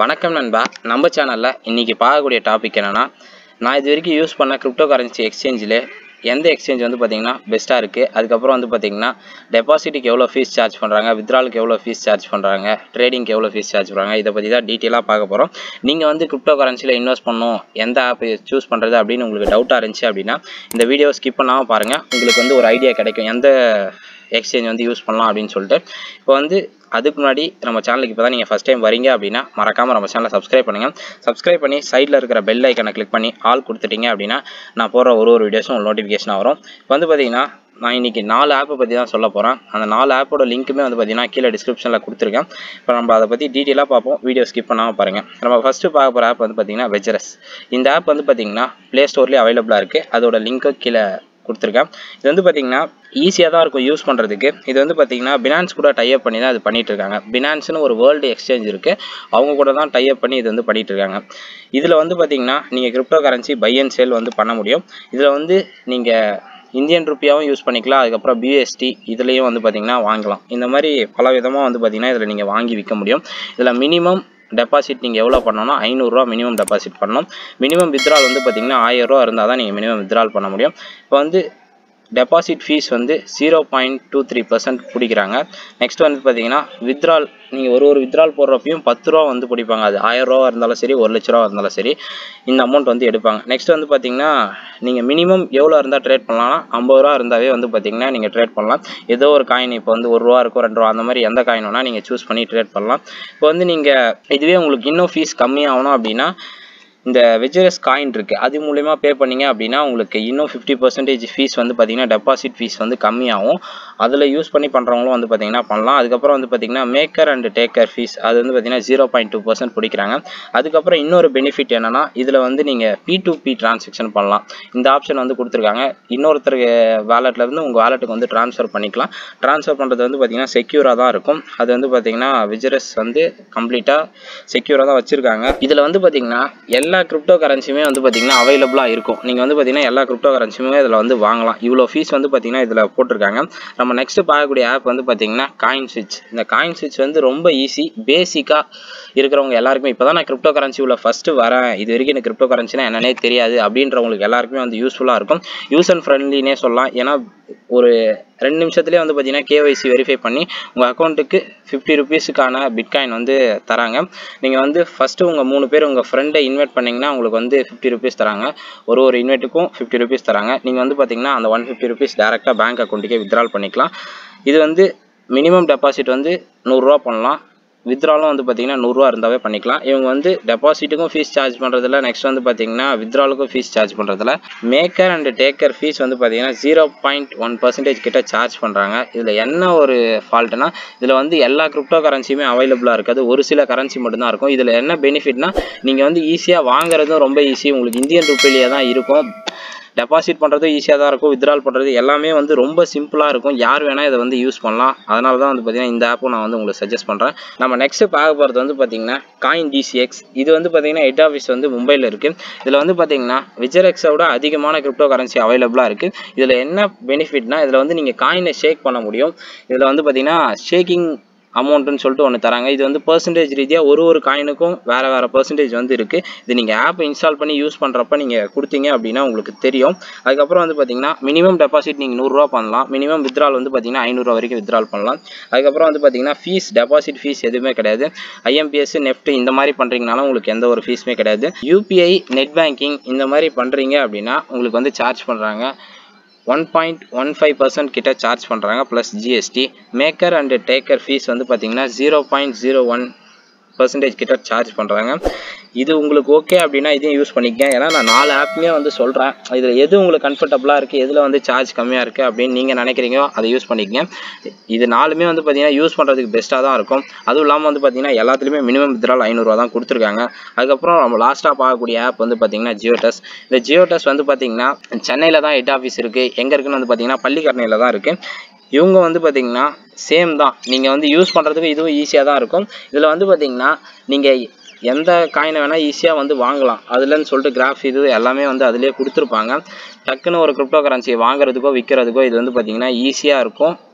வணக்கம் நண்பா நம்ம சேனலில் இன்றைக்கி பார்க்கக்கூடிய டாபிக் என்னென்னா நான் இது வரைக்கும் யூஸ் பண்ண கிரிப்டோ கரன்சி எக்ஸ்சேஞ்சில் எந்த எக்ஸ்சேஞ்ச் வந்து பார்த்திங்கன்னா பெஸ்ட்டாக இருக்குது அதுக்கப்புறம் வந்து பார்த்திங்கன்னா டெபாசிட்டுக்கு எவ்வளோ ஃபீஸ் சார்ஜ் பண்ணுறாங்க வித்ட்ராலுக்கு எவ்வளோ ஃபீஸ் சார்ஜ் பண்ணுறாங்க ட்ரேடிங்க்கு எவ்வளோ ஃபீஸ் சார்ஜ் பண்ணுறாங்க இதை பற்றி தான் டீட்டெயிலாக பார்க்க போகிறோம் நீங்கள் வந்து கிரிப்டோ கரன்சியில் இன்வெஸ்ட் பண்ணணும் எந்த ஆப் சூஸ் பண்ணுறது அப்படின்னு உங்களுக்கு டவுட்டாக இருந்துச்சு அப்படின்னா இந்த வீடியோ ஸ்கிப் பண்ணாமல் பாருங்கள் உங்களுக்கு வந்து ஒரு ஐடியா கிடைக்கும் எந்த எக்ஸ்சேஞ்ச் வந்து யூஸ் பண்ணலாம் அப்படின்னு சொல்லிட்டு இப்போ வந்து அதுக்கு முன்னாடி நம்ம சேனலுக்கு இப்போ தான் நீங்கள் ஃபஸ்ட் டைம் வரீங்க அப்படின்னா மறக்காமல் நம்ம சேனலை சப்ஸ்கிரைப் பண்ணுங்கள் சப்ஸ்கிரைப் பண்ணி சைடில் இருக்கிற பெல் ஐக்கனை கிளிக் பண்ணி ஆல் கொடுத்துட்டீங்க அப்படின்னா நான் போடுற ஒரு ஒரு வீடியோஸும் நோட்டிஃபிகேஷன் வரும் இப்போ வந்து பார்த்தீங்கன்னா நான் இன்றைக்கி நாலு ஆப்பை பற்றி தான் சொல்ல போகிறேன் அந்த நாலு ஆப்போட லிங்க்குமே வந்து பார்த்தீங்கன்னா கீழே டிஸ்கிரிப்ஷனில் கொடுத்துருக்கேன் இப்போ நம்ம அதை பற்றி டீட்டெயிலாக பார்ப்போம் வீடியோ ஸ்கிப் பண்ணாமல் பாருங்கள் நம்ம ஃபஸ்ட்டு பார்க்க போகிற ஆப் வந்து பார்த்தீங்கன்னா வெஜரஸ் இந்த ஆப் வந்து பார்த்தீங்கன்னா ப்ளே ஸ்டோர்லேயே அவைலபிளாக இருக்குது அதோட லிங்க்கும் கீழே கொடுத்துருக்கேன் இது வந்து பார்த்தீங்கன்னா ஈஸியாக தான் இருக்கும் யூஸ் பண்ணுறதுக்கு இது வந்து பார்த்தீங்கன்னா பினான்ஸ் கூட டைப் பண்ணி தான் இது பண்ணிட்டு இருக்காங்க பினான்ஸ்னு ஒரு வேர்ல்டு எக்ஸ்சேஞ்ச் இருக்குது அவங்க கூட தான் டைப் பண்ணி இது வந்து பண்ணிட்டு இருக்காங்க இதில் வந்து பார்த்தீங்கன்னா நீங்கள் cryptocurrency buy and sell வந்து பண்ண முடியும் இதில் வந்து நீங்கள் இந்தியன் ருப்பியாவும் யூஸ் பண்ணிக்கலாம் அதுக்கப்புறம் பிஎஸ்டி இதுலேயும் வந்து பார்த்தீங்கன்னா வாங்கலாம் இந்த மாதிரி பல விதமாக வந்து பார்த்தீங்கன்னா இதில் நீங்கள் வாங்கி விற்க முடியும் இதில் மினிமம் டெபாசிட் நீங்கள் எவ்வளோ பண்ணணும்னா ஐநூறுரூவா மினிமம் டெபாசிட் பண்ணணும் மினிமம் வித்ட்ரால் வந்து பார்த்தீங்கன்னா ஆயிரரூவா இருந்தால் தான் நீங்கள் மினிமம் வித்ட்ரால் பண்ண முடியும் இப்போ வந்து டெபாசிட் ஃபீஸ் வந்து zero point two three percent பிடிக்கிறாங்க நெக்ஸ்ட் வந்து பார்த்தீங்கன்னா வித்ட்ரால் நீங்கள் ஒரு ஒரு வித்ட்ரால் போடுறப்பையும் பத்து ரூபா வந்து பிடிப்பாங்க அது ஆயிரம் ரூபா இருந்தாலும் சரி ஒரு லட்ச ரூபா இருந்தாலும் சரி இந்த அமௌண்ட் வந்து எடுப்பாங்க நெக்ஸ்ட் வந்து பார்த்தீங்கன்னா நீங்கள் மினிமம் எவ்வளோ இருந்தால் ட்ரேட் பண்ணலாம்னா ஐம்பது ரூபா இருந்தாவே வந்து பார்த்தீங்கன்னா நீங்கள் ட்ரேட் பண்ணலாம் ஏதோ ஒரு காயின் இப்போ வந்து ஒரு ரூபா இருக்கும் ரெண்டு ரூபா அந்த மாதிரி எந்த காயின் வேணால் நீங்கள் சூஸ் பண்ணி ட்ரேட் பண்ணலாம் இப்போ வந்து நீங்கள் இதுவே உங்களுக்கு இன்னும் ஃபீஸ் கம்மியாகணும் அப்படின்னா இந்த வெஜரஸ் காயின் இருக்குது அது மூலயமா பே பண்ணீங்க அப்படின்னா உங்களுக்கு இன்னும் ஃபிஃப்டி பர்சன்டேஜ் ஃபீஸ் வந்து பார்த்தீங்கன்னா டெபாசிட் ஃபீஸ் வந்து கம்மியாகும் அதில் யூஸ் பண்ணி பண்ணுறவங்களும் வந்து பார்த்தீங்கன்னா பண்ணலாம் அதுக்கப்புறம் வந்து பார்த்தீங்கன்னா மேக்கர் அண்ட் டேக்கர் ஃபீஸ் அது வந்து பார்த்தீங்கன்னா ஜீரோ பாயிண்ட் டூ பர்சன்ட் பிடிக்கிறாங்க அதுக்கப்புறம் இன்னொரு பெனிஃபிட் என்னென்னா இதில் வந்து நீங்கள் பி டு பி டிரான்சாக்ஷன் பண்ணலாம் இந்த ஆப்ஷன் வந்து கொடுத்துருக்காங்க இன்னொருத்தருக்கு வேலெட்லேருந்து உங்கள் வேலெட்டுக்கு வந்து ட்ரான்ஸ்ஃபர் பண்ணிக்கலாம் ட்ரான்ஸ்ஃபர் பண்ணுறது வந்து பார்த்தீங்கன்னா செக்யூராக தான் இருக்கும் அது வந்து பார்த்தீங்கன்னா விஜரஸ் வந்து கம்ப்ளீட்டாக செக்யூராக தான் வச்சுருக்காங்க இதில் வந்து பார்த்தீங்கன்னா எல்லா எல்லா கிரிப்டோ கரன்சியுமே வந்து பார்த்தீங்கன்னா அவைலபிளாக இருக்கும் நீங்கள் வந்து பார்த்தீங்கன்னா எல்லா கிரிப்டோ கரன்சியுமே இதில் வந்து வாங்கலாம் இவ்வளோ ஃபீஸ் வந்து பார்த்தீங்கன்னா இதில் போட்டிருக்காங்க நம்ம நெக்ஸ்ட் பார்க்கக்கூடிய ஆப் வந்து பார்த்தீங்கன்னா காயின் ஸ்விட்ச் இந்த காயின் ஸ்விட்ச் வந்து ரொம்ப ஈஸி பேசிக்காக இருக்கிறவங்க எல்லாருக்குமே இப்போ தான் நான் கிரிப்டோ கரன்சி உள்ள ஃபஸ்ட்டு வரேன் இது வரைக்கும் எனக்கு கிரிப்டோ கரன்சினா என்னன்னே தெரியாது அப்படின்றவங்களுக்கு எல்லாருக்குமே வந்து யூஸ்ஃபுல்லாக இருக்கும் யூஸ் அண்ட் ஃப்ரெண்ட்லினே சொல்லலாம் ஏன்னா ஒரு ரெண்டு நிமிஷத்துலேயே வந்து பார்த்தீங்கன்னா கேஒய்சி வெரிஃபை பண்ணி உங்கள் அக்கௌண்ட்டுக்கு ஃபிஃப்டி ருபீஸுக்கான பிட்காயின் வந்து தராங்க நீங்கள் வந்து ஃபஸ்ட்டு உங்கள் மூணு பேர் உங்கள் ஃப்ரெண்டை இன்வைட் பண்ணிங்கன்னா உங்களுக்கு வந்து ஃபிஃப்டி ருபீஸ் தராங்க ஒரு ஒரு இன்வைட்டுக்கும் ஃபிஃப்டி ருபீஸ் தராங்க நீங்கள் வந்து பார்த்தீங்கன்னா அந்த ஒன் ஃபிஃப்டி ருபீஸ் டேரெக்டாக பேங்க் அக்கௌண்ட்டுக்கே வித்ட்ரால் பண்ணிக்கலாம் இது வந்து மினிமம் டெபாசிட் வந்து நூறுரூவா பண்ணலாம் வித்ட்ராலும் வந்து பார்த்தீங்கன்னா நூறுரூவா இருந்தாவே பண்ணிக்கலாம் இவங்க வந்து டெபாசிட்டுக்கும் ஃபீஸ் சார்ஜ் பண்ணுறதில்ல நெக்ஸ்ட் வந்து பார்த்தீங்கன்னா வித்ட்ராலுக்கும் ஃபீஸ் சார்ஜ் பண்ணுறதில்ல மேக்கர் அண்ட் டேக்கர் ஃபீஸ் வந்து பார்த்தீங்கன்னா ஜீரோ பாயிண்ட் ஒன் பர்சன்டேஜ் கிட்ட சார்ஜ் பண்ணுறாங்க இதில் என்ன ஒரு ஃபால்ட்டுனா இதில் வந்து எல்லா கிரிப்டோ கரன்சியுமே அவைலபிளாக இருக்காது ஒரு சில கரன்சி மட்டும்தான் இருக்கும் இதில் என்ன பெனிஃபிட்னா நீங்கள் வந்து ஈஸியாக வாங்குறதும் ரொம்ப ஈஸி உங்களுக்கு இந்தியன் ருப்பிலேயே தான் இருக்கும் டெபாசிட் பண்ணுறது ஈஸியாக தான் இருக்கும் வித்ட்ரால் பண்ணுறது எல்லாமே வந்து ரொம்ப சிம்பிளாக இருக்கும் யார் வேணால் இதை வந்து யூஸ் பண்ணலாம் அதனால தான் வந்து பார்த்தீங்கன்னா இந்த ஆப்பும் நான் வந்து உங்களுக்கு சஜஸ்ட் பண்ணுறேன் நம்ம நெக்ஸ்ட்டு பார்க்க போகிறது வந்து பார்த்தீங்கன்னா காயின் டிசிஎக்ஸ் இது வந்து பார்த்தீங்கன்னா ஹெட் ஆஃபீஸ் வந்து மும்பையில் இருக்குது இதில் வந்து பார்த்தீங்கன்னா விஜரெக்ஸோட அதிகமான கிரிப்டோ கரன்சி அவைலபிளாக இருக்குது இதில் என்ன பெனிஃபிட்னா இதில் வந்து நீங்கள் காயினை ஷேக் பண்ண முடியும் இதில் வந்து பார்த்தீங்கன்னா ஷேக்கிங் அமௌண்ட்டுன்னு சொல்லிட்டு ஒன்று தராங்க இது வந்து பர்சன்டேஜ் ரீதியாக ஒரு ஒரு காயினுக்கும் வேறு வேறு பர்சன்டேஜ் வந்து இருக்குது இது நீங்கள் ஆப் இன்ஸ்டால் பண்ணி யூஸ் பண்ணுறப்ப நீங்கள் கொடுத்தீங்க அப்படின்னா உங்களுக்கு தெரியும் அதுக்கப்புறம் வந்து பார்த்தீங்கன்னா மினிமம் டெபாசிட் நீங்கள் நூறுரூவா பண்ணலாம் மினிமம் வித்ட்ரால் வந்து பார்த்தீங்கன்னா ஐநூறுரூவா வரைக்கும் வித்ட்ரால் பண்ணலாம் அதுக்கப்புறம் வந்து பார்த்தீங்கன்னா ஃபீஸ் டெபாசிட் ஃபீஸ் எதுவுமே கிடையாது ஐஎம்பிஎஸ் நெஃப்ட் இந்த மாதிரி பண்ணுறீங்கனாலும் உங்களுக்கு எந்த ஒரு ஃபீஸுமே கிடையாது யூபிஐ நெட் பேங்கிங் இந்த மாதிரி பண்ணுறீங்க அப்படின்னா உங்களுக்கு வந்து சார்ஜ் பண்ணுறாங்க one point one five percent கிட்ட சார்ஜ் பண்ணுறாங்க plus GST maker and taker fees வந்து பார்த்தீங்கன்னா zero point zero one percentage கிட்ட சார்ஜ் பண்ணுறாங்க இது உங்களுக்கு ஓகே அப்படின்னா இதையும் யூஸ் பண்ணிக்கங்க ஏன்னா நான் நாலு ஆப்புமே வந்து சொல்கிறேன் இதில் எது உங்களுக்கு கம்ஃபர்டபுளாக இருக்குது எதில் வந்து சார்ஜ் கம்மியாக இருக்குது அப்படின்னு நீங்கள் நினைக்கிறீங்களோ அதை யூஸ் பண்ணிக்கங்க இது நாலுமே வந்து பார்த்தீங்கன்னா யூஸ் பண்ணுறதுக்கு பெஸ்ட்டாக தான் இருக்கும் அதுவும் இல்லாமல் வந்து பார்த்தீங்கன்னா எல்லாத்துலேயுமே மினிமம் வித்ரால் ஐநூறுரூவா தான் கொடுத்துருக்காங்க அதுக்கப்புறம் நம்ம லாஸ்ட்டாக பார்க்கக்கூடிய ஆப் வந்து பார்த்தீங்கன்னா ஜியோடஸ் இந்த ஜியோடஸ் வந்து பார்த்தீங்கன்னா சென்னையில் தான் ஹெட் ஆஃபீஸ் இருக்குது எங்கே இருக்குன்னு வந்து பார்த்தீங்கன்னா பள்ளிக்கரணையில் தான் இருக்குது இவங்க வந்து பார்த்தீங்கன்னா சேம் தான் நீங்கள் வந்து யூஸ் பண்ணுறதுக்கு இதுவும் ஈஸியாக தான் இருக்கும் இதில் வந்து பார்த்தீங்கன்னா நீங்கள் எந்த காயினை வேணால் ஈஸியாக வந்து வாங்கலாம் அதுலன்னு சொல்லிட்டு கிராஃப் இது எல்லாமே வந்து அதிலே கொடுத்துருப்பாங்க டக்குன்னு ஒரு கிரிப்டோ கரன்சியை வாங்குறதுக்கோ விற்கிறதுக்கோ இது வந்து பார்த்தீங்கன்னா ஈஸியாக இருக்கும்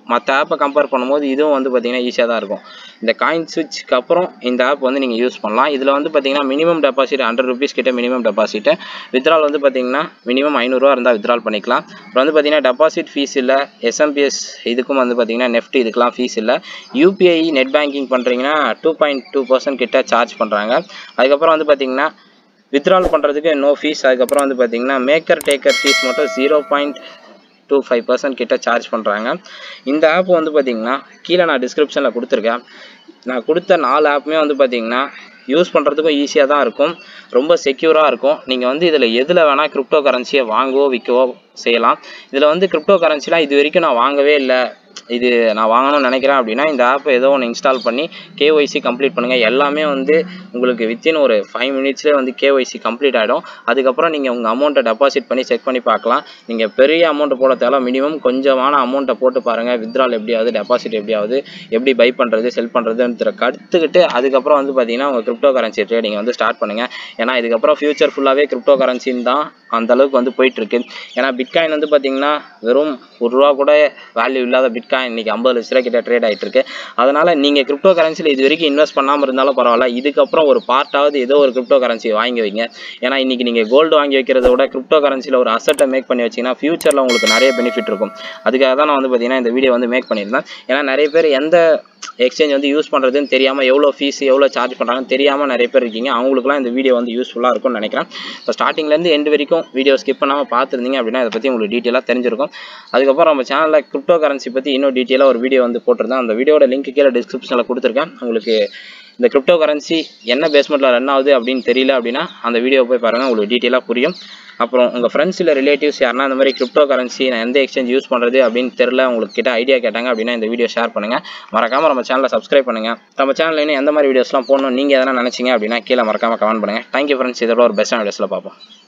மற்ற ஆப்பை கம்பேர் பண்ணும்போது இதுவும் வந்து பார்த்தீங்கன்னா ஈஸியாக தான் இருக்கும் இந்த காயின் ஸ்விட்ச்க்கு அப்புறம் இந்த ஆப் வந்து நீங்கள் யூஸ் பண்ணலாம் இதில் வந்து பார்த்தீங்கன்னா மினிமம் டெபாசிட் ஹண்ட்ரட் ருபீஸ் கிட்ட மினிமம் டெபாசிட்டு வித்ரால் வந்து பார்த்தீங்கன்னா மினிமம் ஐநூறுரூவா இருந்தால் வித்ரால் பண்ணிக்கலாம் அப்புறம் வந்து பார்த்தீங்கன்னா டெபாசிட் ஃபீஸ் இல்லை எஸ்எம்பிஎஸ் இதுக்கும் வந்து பார்த்தீங்கன்னா நெஃப்ட் இதுக்கெலாம் ஃபீஸ் இல்லை யூபிஐ நெட் பேங்கிங் பண்ணுறீங்கன்னா டூ பாயிண்ட் டூ பர்சன்ட் கிட்ட சார்ஜ் பண்ணுறாங்க அதுக்கப்புறம் வந்து பார்த்தீங்கன்னா வித்ட்ரால் பண்ணுறதுக்கு நோ ஃபீஸ் அதுக்கப்புறம் வந்து பார்த்தீங்கன்னா மேக்கர் டேக்கர் ஃபீஸ் மட்டும் zero point two five percent கிட்ட சார்ஜ் பண்ணுறாங்க இந்த ஆப் வந்து பார்த்தீங்கன்னா கீழே நான் டிஸ்கிரிப்ஷனில் கொடுத்துருக்கேன் நான் கொடுத்த நாலு ஆப்புமே வந்து பார்த்தீங்கன்னா யூஸ் பண்ணுறதுக்கும் ஈஸியாக தான் இருக்கும் ரொம்ப செக்யூராக இருக்கும் நீங்கள் வந்து இதில் எதில் வேணால் கிரிப்டோ கரன்சியை வாங்கவோ விற்கவோ செய்யலாம் இதில் வந்து கிரிப்டோ கரன்சிலாம் இது வரைக்கும் நான் வாங்கவே இல்லை இது நான் வாங்கணும்னு நினைக்கிறேன் அப்படின்னா இந்த ஆப்பை ஏதோ ஒன்று இன்ஸ்டால் பண்ணி கேஒய்சி கம்ப்ளீட் பண்ணுங்கள் எல்லாமே வந்து உங்களுக்கு வித்தின் ஒரு ஃபைவ் மினிட்ஸ்லேயே வந்து கேஒய்சி கம்ப்ளீட் ஆகிடும் அதுக்கப்புறம் நீங்கள் உங்கள் அமௌண்ட்டை டெபாசிட் பண்ணி செக் பண்ணி பார்க்கலாம் நீங்கள் பெரிய அமௌண்ட்டை போட தேவை மினிமம் கொஞ்சமான அமௌண்ட்டை போட்டு பாருங்கள் வித்ட்ரால் எப்படி ஆகுது டெபாசிட் எப்படி ஆகுது எப்படி பை பண்ணுறது செல் பண்ணுறதுன்ற கற்றுக்கிட்டு அதுக்கப்புறம் வந்து பார்த்தீங்கன்னா உங்கள் கிரிப்டோ கரன்சி ட்ரேடிங் வந்து ஸ்டார்ட் பண்ணுங்கள் ஏன்னா இதுக்கப்புறம் ஃபியூச்சர் ஃபுல்லாகவே கிரிப்டோ கரன்சின்னு தான் அந்த அளவுக்கு வந்து போயிட்டுருக்கு ஏன்னா பிட்காயின் வந்து பார்த்தீங்கன்னா வெறும் ஒரு ரூபா கூட வேல்யூ இல்லாத பிட்காயின் இன்னைக்கு ஐம்பது லட்ச ரூபா கிட்ட ட்ரேட் ஆகிட்டு இருக்கு அதனால் நீங்கள் கிரிப்டோ கரன்சியில் இது வரைக்கும் இன்வெஸ்ட் பண்ணாமல் இருந்தாலும் பரவாயில்ல இதுக்கப்புறம் ஒரு பார்ட்டாவது ஏதோ ஒரு கிரிப்டோ கரன்சி வாங்கி வைங்க ஏன்னா இன்னைக்கு நீங்கள் கோல்டு வாங்கி வைக்கிறத விட கிரிப்டோ கரன்சியில் ஒரு அசட்டை மேக் பண்ணி வச்சிங்கன்னா ஃபியூச்சரில் உங்களுக்கு நிறைய பெனிஃபிட் இருக்கும் அதுக்காக தான் நான் வந்து பார்த்தீங்கன்னா இந்த வீடியோ வந்து மேக் பண்ணியிருந்தேன் ஏன்னா நிறைய பேர் எந்த எக்ஸ்சேஞ்ச் வந்து யூஸ் பண்ணுறதுன்னு தெரியாமல் எவ்வளோ ஃபீஸ் எவ்வளோ சார்ஜ் பண்ணுறாங்கன்னு தெரியாமல் நிறைய பேர் இருக்கீங்க அவங்களுக்குலாம் இந்த வீடியோ வந்து யூஸ்ஃபுல்லாக இருக்கும்னு நினைக்கிறேன் இப்போ ஸ்டார்டிங்லேருந்து எண்டு வரைக்கும் வீடியோ ஸ்கிப் பண்ணாமல் பார்த்துருந்தீங்க அப்படின்னா இதை பற்றி உங்களுக்கு டீட்டெயிலாக தெரிஞ்சிருக்கும் அதுக்கப்புறம் நம்ம சேனலில் கிரிப்டோ கரன்சி பற்றி இன்னும் டீட்டெயிலாக ஒரு வீடியோ வந்து போட்டிருந்தேன் அந்த வீடியோட லிங்க் கீழே டிஸ்கிரிப்ஷனில் கொடுத்துருக்கேன் உங்களுக்கு இந்த கிரிப்டோ கரன்சி என்ன பேஸ்மெண்ட்டில் ரன் ஆகுது அப்படின்னு தெரியல அப்படின்னா அந்த வீடியோ போய் பாருங்கள் உங்களுக்கு டீட்டெயிலாக புரியும் அப்புறம் உங்கள் ஃப்ரெண்ட்ஸ் இல்லை ரிலேட்டிவ்ஸ் யாருன்னா இந்த மாதிரி கிரிப்டோ கரன்சி நான் எந்த எக்ஸ்சேஞ்ச் யூஸ் பண்ணுறது அப்படின்னு தெரில உங்களுக்கு கிட்ட ஐடியா கேட்டாங்க அப்படின்னா இந்த வீடியோ ஷேர் பண்ணுங்கள் மறக்காமல் நம்ம சேனலை சப்ஸ்கிரைப் பண்ணுங்கள் நம்ம சேனலில் இன்னும் எந்த மாதிரி வீடியோஸ்லாம் போடணும் நீங்கள் எதனா நினச்சிங்க அப்படின்னா கீழே மறக்காமல் கமெண்ட் பண்ணுங்கள் தேங்க்யூ ஃப்ரெண்ட்ஸ் இதோட ஒரு பெஸ்ட்டான வீடியோஸில் பார்ப்போம்